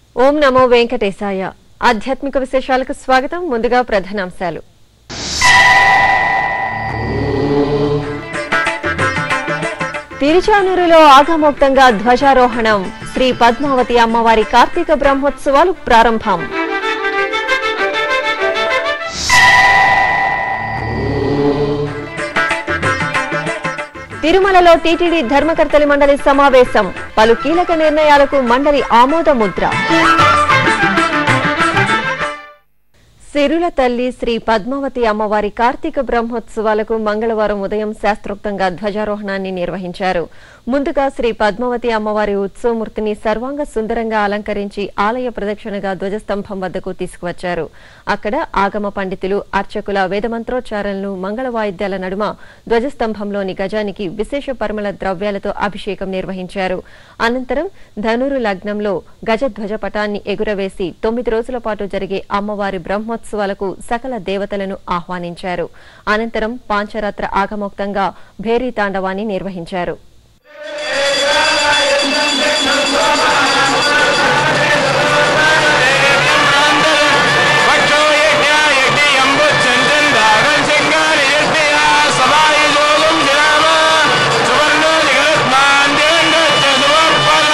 ఓం నమో వెంకటేశాయ ఆధ్యాత్మిక విశేషాలకు స్వాగతం ముందుగా ప్రధానాంశాలు తిరుచానూరులో ఆగమోక్తంగా ధ్వజారోహణం శ్రీ పద్మావతి అమ్మవారి కార్తీక బ్రహ్మోత్సవాలు ప్రారంభం తిరుమలలో టీటీడీ ధర్మకర్తలి మండలి సమావేశం పలు కీలక నిర్ణయాలకు మండలి ఆమోద ముద్ర సిరుల తల్లి శ్రీ పద్మావతి అమ్మవారి కార్తీక బ్రహ్మోత్సవాలకు మంగళవారం ఉదయం శాస్త్రోక్తంగా ధ్వజారోహణాన్ని నిర్వహించారు ముందుగా శ్రీ పద్మావతి అమ్మవారి ఉత్సవమూర్తిని సర్వాంగ సుందరంగా అలంకరించి ఆలయ ప్రదక్షిణగా ధ్వజస్తంభం వద్దకు తీసుకువచ్చారు అక్కడ ఆగమ పండితులు అర్చకుల వేదమంత్రోచ్చారణలు మంగళ వాయిద్యాల నడుమ ధ్వజస్తంభంలోని గజానికి విశేష పరిమళ ద్రవ్యాలతో అభిషేకం నిర్వహించారు అనంతరం ధనురు లగ్నంలో గజధ్వజ పటాన్ని ఎగురవేసి తొమ్మిది రోజుల పాటు జరిగే అమ్మవారి బ్రహ్మోత్సవాలకు సకల దేవతలను ఆహ్వానించారు అనంతరం పాంచరాత్ర ఆగమోక్తంగా భేరీ తాండవాన్ని నిర్వహించారు పక్షో యజ్ఞాయ యజ్ఞయంబుచ్చంచందాగం సింగారి యజ్ఞయా సభాయి జోగం జిరామ సువర్ణో నిగరత్మాన్ దివంగచ్చ సువర్పణ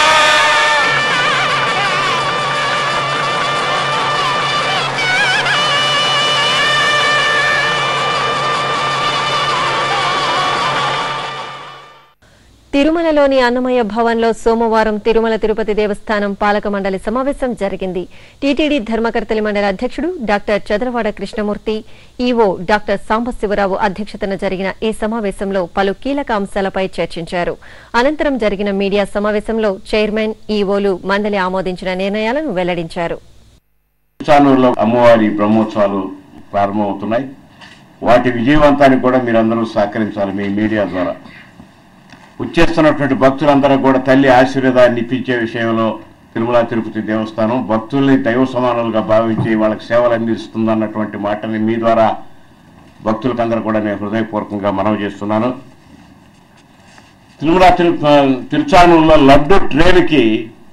తిరుమలలోని అన్నమయ్య భవన్లో సోమవారం తిరుమల తిరుపతి దేవస్థానం పాలక మండలి సమావేశం జరిగింది టీటీడీ ధర్మకర్తలి మండలి అధ్యక్షుడు doctor Chadaravada Krishnamurthy EO doctor Sambasivarao అధ్యక్షతన జరిగిన ఈ సమావేశంలో పలు కీలక అంశాలపై చర్చించారు అనంతరం జరిగిన మీడియా సమావేశంలో చైర్మన్ ఈవోలు మండలి ఆమోదించిన నిర్ణయాలను వెల్లడించారు చానూరులో అమ్మవారి బ్రహ్మోత్సవాలు ప్రారంభమవుతున్నాయి వాటి విజయవంతానికి కూడా మీరందరూ సహకరించాలి మీ మీడియా ద్వారా వచ్చేస్తున్నటువంటి భక్తులందరూ కూడా తల్లి ఆశీర్వాదాన్ని ఇప్పించే విషయంలో తిరుమల తిరుపతి దేవస్థానం భక్తుల్ని దైవ సమానులుగా భావించి వాళ్ళకి సేవలు అందిస్తుందన్నటువంటి మాటని మీ ద్వారా భక్తులకందరూ కూడా నేను హృదయపూర్వకంగా మనవి చేస్తున్నాను తిరుమల తిరు తిరుచానూరులో లడ్డు ట్రైన్కి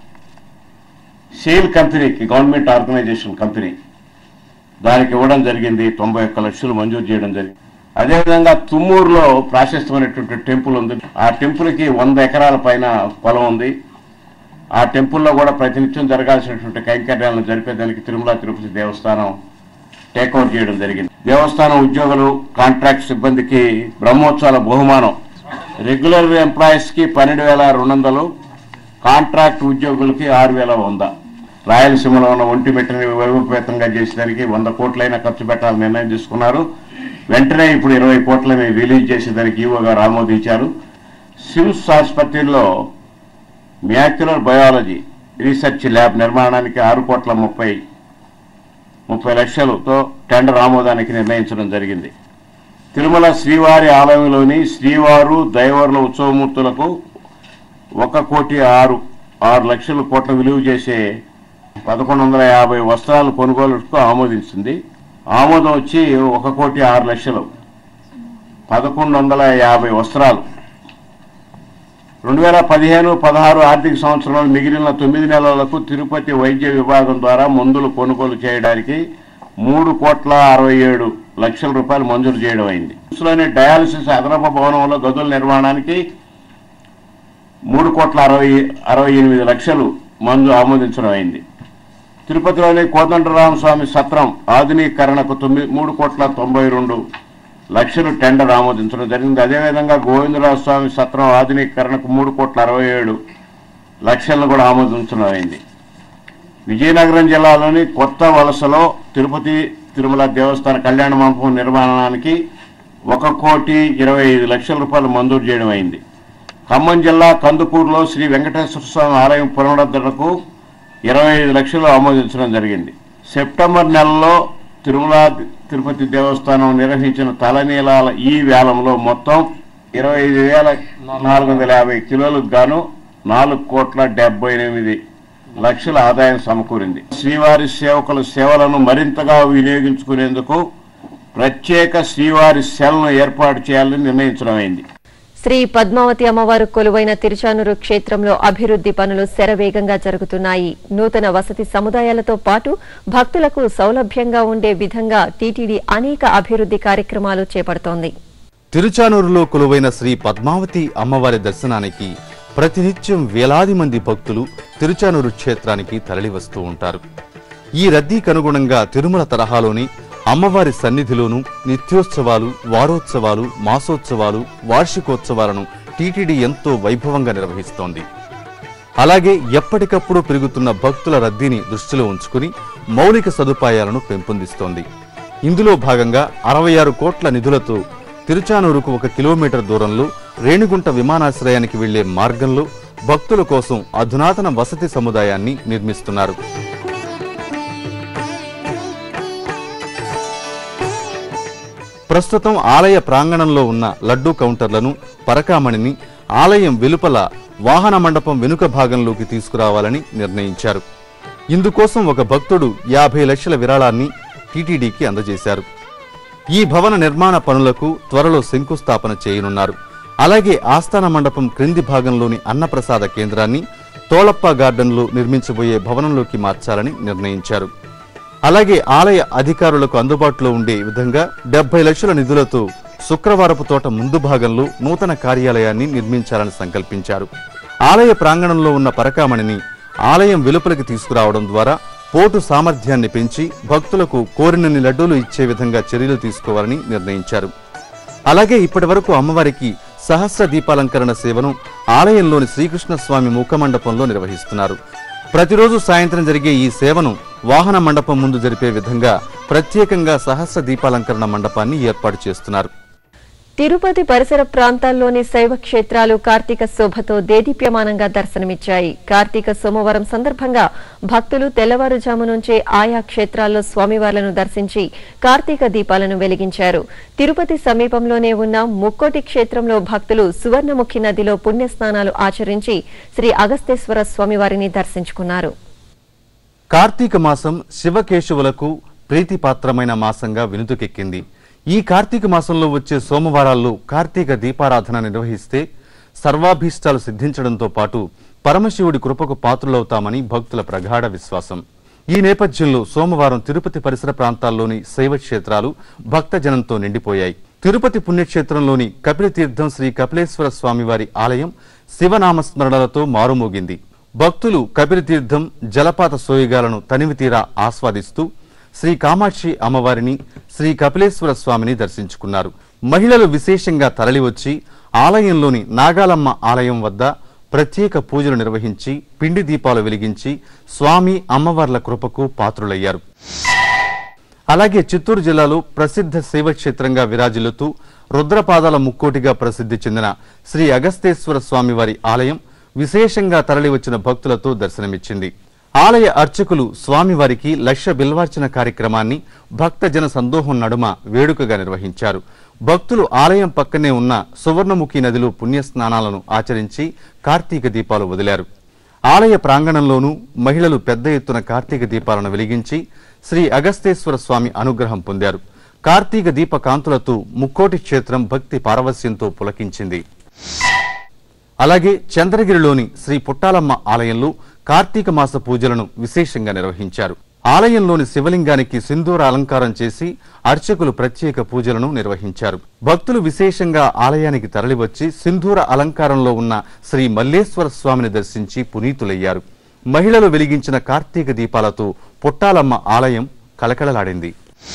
సేల్ కంపెనీకి గవర్నమెంట్ ఆర్గనైజేషన్ కంపెనీ దానికి ఇవ్వడం జరిగింది తొంభై ఒక్క లక్షలు మంజూరు చేయడం జరిగింది అదేవిధంగా తుమ్మూరులో ప్రాశస్తమైనటువంటి టెంపుల్ ఉంది ఆ టెంపుల్కి వంద ఎకరాల పైన పొలం ఉంది ఆ టెంపుల్లో కూడా ప్రతినిత్యం జరగాల్సినటువంటి కైంకర్యాలను జరిపేదానికి తిరుమల తిరుపతి దేవస్థానం టేక్అవుట్ చేయడం జరిగింది దేవస్థానం ఉద్యోగులు కాంట్రాక్ట్ సిబ్బందికి బ్రహ్మోత్సవాల బహుమానం రెగ్యులర్ ఎంప్లాయీస్ కి పన్నెండు వేల రెండు వందలు కాంట్రాక్ట్ ఉద్యోగులకి ఆరు వేల వంద రాయలసీమలో ఉన్న ఒంటి మెట్టని వైభవపేతంగా చేసేదానికి వంద కోట్లైనా ఖర్చు పెట్టాలని నిర్ణయం తీసుకున్నారు వెంటనే ఇప్పుడు ఇరవై కోట్లని రిలీజ్ చేసేదానికి ఈవో గారు ఆమోదించారు సిమ్స్ ఆసుపత్రిలో మ్యాక్యులర్ బయాలజీ రీసెర్చ్ ల్యాబ్ నిర్మాణానికి ఆరు కోట్ల ముప్పై ముప్పై లక్షలతో టెండర్ ఆమోదానికి నిర్ణయించడం జరిగింది తిరుమల శ్రీవారి ఆలయంలోని శ్రీవారు దైవర్ల ఉత్సవమూర్తులకు ఒక కోటి ఆరు ఆరు లక్షల కోట్ల విలువ చేసే పదకొండు వందల యాభై వస్త్రాలు కొనుగోలుకు ఆమోదించింది ఆమోదం వచ్చి ఒక కోటి ఆరు లక్షలు పదకొండు వందల యాభై వస్త్రాలు రెండు వేల పదిహేను పదహారు ఆర్థిక సంవత్సరంలో మిగిలిన తొమ్మిది నెలలకు తిరుపతి వైద్య విభాగం ద్వారా మందులు కొనుగోలు చేయడానికి మూడు కోట్ల అరవై ఏడు లక్షల రూపాయలు మంజూరు చేయడం అయింది లోని డయాలసిస్ అదనపు భవనంలో గదుల నిర్మాణానికి మూడు కోట్ల అరవై అరవై ఎనిమిది లక్షలు మంజు ఆమోదించడం అయింది తిరుపతిలోని కోదండరామ స్వామి సత్రం ఆధునీకరణకు తొమ్మిది మూడు కోట్ల తొంభై రెండు లక్షలు టెండర్ ఆమోదించడం జరిగింది అదేవిధంగా గోవిందరాజ స్వామి సత్రం ఆధునీకరణకు మూడు కోట్ల అరవై ఏడు లక్షలను కూడా ఆమోదించడం అయింది విజయనగరం జిల్లాలోని కొత్త వలసలో తిరుపతి తిరుమల దేవస్థాన కళ్యాణ మండపం నిర్మాణానికి ఒక కోటి ఇరవై ఐదు లక్షల రూపాయలు మంజూరు చేయడం అయింది ఖమ్మం జిల్లా కందుకూరులో శ్రీ వెంకటేశ్వర స్వామి ఆలయం పునరుద్ధరణకు ఇరవై ఐదు లక్షలు ఆమోదించడం జరిగింది సెప్టెంబర్ నెలలో తిరుమల తిరుపతి దేవస్థానం నిర్వహించిన తలనీలాల ఈ వేలంలో మొత్తం ఇరవై ఐదు వేల నాలుగు వందల యాభై కిలోలకు గాను నాలుగు కోట్ల డెబ్బై ఎనిమిది లక్షల ఆదాయం సమకూరింది శ్రీవారి సేవకుల సేవలను మరింతగా వినియోగించుకునేందుకు ప్రత్యేక శ్రీవారి సెల్ను ఏర్పాటు చేయాలని నిర్ణయించడం అయింది శ్రీ పద్మావతి అమ్మవారు కొలువైన తిరుచానూరు క్షేత్రంలో అభివృద్ది పనులు శరవేగంగా జరుగుతున్నాయి నూతన వసతి సముదాయాలతో పాటు భక్తులకు సౌలభ్యంగా ఉండే విధంగా టీటీడీ అనేక అభివృద్ది కార్యక్రమాలు చేపడుతోంది తిరుచానూరులో కొలువైన శ్రీ పద్మావతి అమ్మవారి దర్శనానికి ప్రతినిత్యం వేలాది మంది భక్తులు తిరుచానూరు క్షేత్రానికి తరలివస్తూ ఉంటారు ఈ రద్దీకి అనుగుణంగా తిరుమల తరహాలోని అమ్మవారి సన్నిధిలోనూ నిత్యోత్సవాలు వారోత్సవాలు మాసోత్సవాలు వార్షికోత్సవాలను టీటీడీ ఎంతో వైభవంగా నిర్వహిస్తోంది అలాగే ఎప్పటికప్పుడు పెరుగుతున్న భక్తుల రద్దీని దృష్టిలో ఉంచుకుని మౌలిక సదుపాయాలను పెంపొందిస్తోంది ఇందులో భాగంగా అరవై ఆరు కోట్ల నిధులతో తిరుచానూరుకు ఒక కిలోమీటర్ దూరంలో రేణిగుంట విమానాశ్రయానికి వెళ్లే మార్గంలో భక్తుల కోసం అధునాతన వసతి సముదాయాన్ని నిర్మిస్తున్నారు ప్రస్తుతం ఆలయ ప్రాంగణంలో ఉన్న లడ్డూ కౌంటర్లను పరకామణిని ఆలయం వెలుపల వాహన మండపం వెనుక భాగంలోకి తీసుకురావాలని నిర్ణయించారు ఇందుకోసం ఒక భక్తుడు యాభై లక్షల విరాళాన్ని టీటీడీకి అందజేశారు ఈ భవన నిర్మాణ పనులకు త్వరలో శంకుస్థాపన చేయనున్నారు అలాగే ఆస్థాన మండపం క్రింది భాగంలోని అన్నప్రసాద కేంద్రాన్ని తోళప్ప గార్డెన్లో నిర్మించబోయే భవనంలోకి మార్చాలని నిర్ణయించారు అలాగే ఆలయ అధికారులకు అందుబాటులో ఉండే విధంగా డెబ్బై లక్షల నిధులతో శుక్రవారపు తోట ముందు భాగంలో నూతన కార్యాలయాన్ని నిర్మించాలని సంకల్పించారు ఆలయ ప్రాంగణంలో ఉన్న పరకామణిని ఆలయం వెలుపలికి తీసుకురావడం ద్వారా పోటు సామర్థ్యాన్ని పెంచి భక్తులకు కోరినన్ని లడ్డూలు ఇచ్చే విధంగా చర్యలు తీసుకోవాలని నిర్ణయించారు అలాగే ఇప్పటి వరకు అమ్మవారికి సహస్ర దీపాలంకరణ సేవను ఆలయంలోని శ్రీకృష్ణ స్వామి ముఖమండపంలో నిర్వహిస్తున్నారు ప్రతిరోజు సాయంత్రం జరిగే ఈ సేవను వాహన మండపం ముందు జరిపే విధంగా ప్రత్యేకంగా సహస్ర దీపాలంకరణ మండపాన్ని ఏర్పాటు చేస్తున్నారు తిరుపతి పరిసర ప్రాంతాల్లోని శైవ క్షేత్రాలు కార్తీక శోభతో దేదీప్యమానంగా దర్శనమిచ్చాయి కార్తీక సోమవారం సందర్భంగా భక్తులు తెల్లవారుజాము నుంచే ఆయా క్షేత్రాల్లో స్వామివార్లను దర్శించి కార్తీక దీపాలను వెలిగించారు తిరుపతి సమీపంలోనే ఉన్న ముక్కోటి క్షేత్రంలో భక్తులు సువర్ణముఖి నదిలో పుణ్యస్నానాలు ఆచరించి శ్రీ అగస్తేశ్వర స్వామివారిని దర్శించుకున్నారు కార్తీక మాసం శివకేశవులకు ప్రీతిపాత్రమైన మాసంగా వినుతుకెక్కింది ఈ కార్తీక మాసంలో వచ్చే సోమవారాల్లో కార్తీక దీపారాధన నిర్వహిస్తే సర్వాభీష్టాలు సిద్ధించడంతో పాటు పరమశివుడి కృపకు పాత్రులవుతామని భక్తుల ప్రగాఢ విశ్వాసం ఈ నేపథ్యంలో సోమవారం తిరుపతి పరిసర ప్రాంతాల్లోని శైవ క్షేత్రాలు భక్తజనంతో నిండిపోయాయి తిరుపతి పుణ్యక్షేత్రంలోని కపిలతీర్థం శ్రీ కపిలేశ్వర స్వామివారి ఆలయం శివనామస్మరణలతో మారుమోగింది భక్తులు కపిలతీర్థం జలపాత సోయగాలను తనివితీరా ఆస్వాదిస్తూ శ్రీ కామాక్షి అమ్మవారిని శ్రీ కపిలేశ్వర స్వామిని దర్శించుకున్నారు మహిళలు విశేషంగా తరలివచ్చి ఆలయంలోని నాగాలమ్మ ఆలయం వద్ద ప్రత్యేక పూజలు నిర్వహించి పిండి దీపాలు వెలిగించి స్వామి అమ్మవార్ల కృపకు పాత్రులయ్యారు అలాగే చిత్తూరు జిల్లాలో ప్రసిద్ధ శైవక్షేత్రంగా విరాజిల్లుతూ రుద్రపాదాల ముక్కోటిగా ప్రసిద్ధి చెందిన శ్రీ అగస్తేశ్వర స్వామివారి ఆలయం విశేషంగా తరలివచ్చిన భక్తులతో దర్శనమిచ్చింది ఆలయ అర్చకులు స్వామివారికి లక్ష బిల్వార్చన కార్యక్రమాన్ని భక్తజన సందోహం నడుమ వేడుకగా నిర్వహించారు భక్తులు ఆలయం పక్కనే ఉన్న సువర్ణముఖి నదిలో పుణ్యస్నానాలను ఆచరించి కార్తీక దీపాలు వదిలారు ఆలయ ప్రాంగణంలోనూ మహిళలు పెద్ద ఎత్తున కార్తీక దీపాలను వెలిగించి శ్రీ అగస్తేశ్వర స్వామి అనుగ్రహం పొందారు కార్తీక దీప కాంతులతో ముక్కోటి క్షేత్రం భక్తి పారవస్యంతో పులకించింది అలాగే చంద్రగిరిలోని శ్రీ పుట్టాలమ్మ ఆలయంలో కార్తీక మాస పూజలను విశేషంగా నిర్వహించారు ఆలయంలోని శివలింగానికి సింధూర అలంకారం చేసి అర్చకులు ప్రత్యేక పూజలను నిర్వహించారు భక్తులు విశేషంగా ఆలయానికి తరలివచ్చి సింధూర అలంకారంలో ఉన్న శ్రీ మల్లేశ్వర స్వామిని దర్శించి పునీతులయ్యారు మహిళలు వెలిగించిన కార్తీక దీపాలతో పుట్టాలమ్మ ఆలయం కలకలలాడింది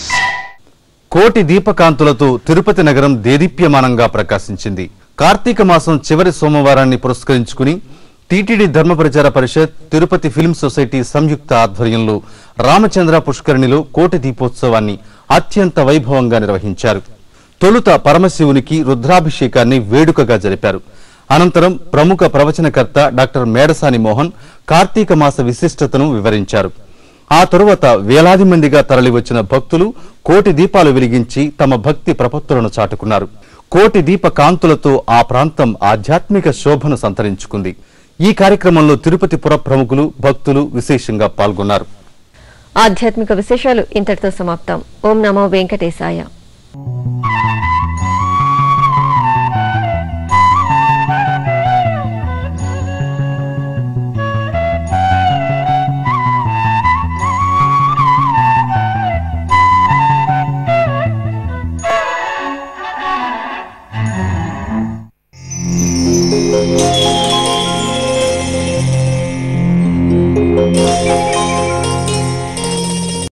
కోటి దీపకాంతులతో తిరుపతి నగరం దేదీప్యమానంగా ప్రకాశించింది కార్తీక మాసం చివరి సోమవారాన్ని పురస్కరించుకుని TTD Dharma Prachara Parishad Tirupati film society సంయుక్త ఆధ్వర్యంలో రామచంద్ర పుష్కరిణిలో కోటి దీపోత్సవాన్ని అత్యంత వైభవంగా నిర్వహించారు తొలుత పరమశివునికి రుద్రాభిషేకాన్ని వేడుకగా జరిపారు అనంతరం ప్రముఖ ప్రవచనకర్త డాక్టర్ మేడసాని మోహన్ కార్తీక మాస విశిష్టతను వివరించారు ఆ తరువాత వేలాది మందిగా తరలివచ్చిన భక్తులు కోటి దీపాలు వెలిగించి తమ భక్తి ప్రపత్తులను చాటుకున్నారు కోటి దీప కాంతులతో ఆ ప్రాంతం ఆధ్యాత్మిక శోభను సంతరించుకుంది ఈ కార్యక్రమంలో తిరుపతి పుర ప్రముఖులు భక్తులు విశేషంగా పాల్గొన్నారు ఆధ్యాత్మిక విశేషాలు ఇంతటితో సమాప్తం ఓం నమో వెంకటేశాయ